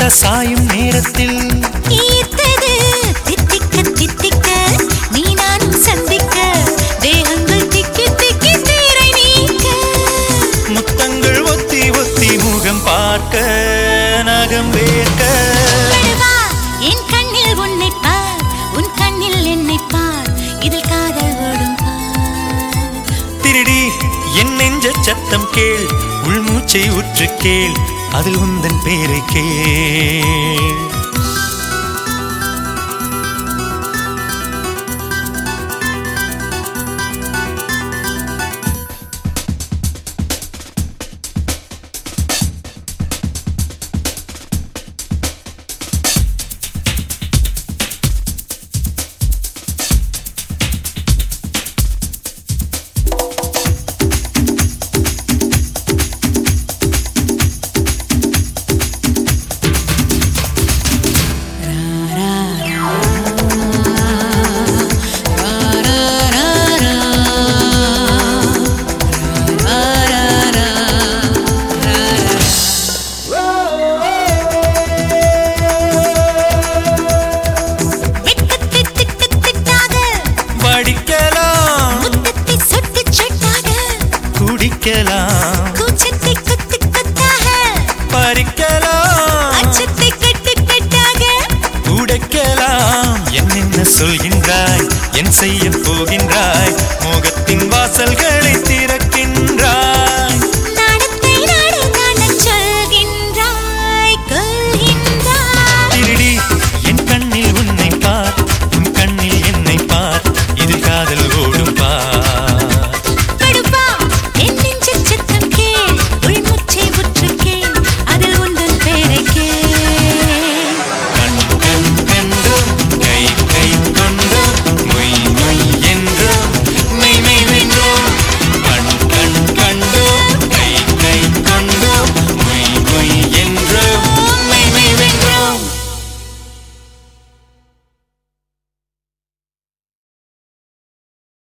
சாயும் நேரத்தில் ஈர்த்தது தித்திக்க தித்திக்க நீ நானும் சந்திக்க தேகங்கள் திக்கி திக்கி தீரை நீக்க முத்தங்கள் ஒத்தி ஒத்தி முகம் பார்க்க நகம் வேர்க்க வா, என் கண்ணில் உன்னை பார் உன் கண்ணில் என்னை பார் இதில் காதல் ஓடும் பார் திருடி என் நெஞ்ச சத்தம் கேள் உள்மூச்சை உற்று கேள் அதில் உந்தன் பேரை கேள் திக்கு திக்கு திட்டாக வடிக்கலாம் முத்தத்தை சொட்டு சொட்டாக குடிக்கலாம் கூச்சத்தை குத்து குத்தாக பறிக்கலாம் அச்சத்தை கட்டு கட்டாக உடைக்கலாம் என்னென்ன சொல்கின்றாய் என் செய்ய போகின்றாய் மோகத்தின் வாசல்களை திற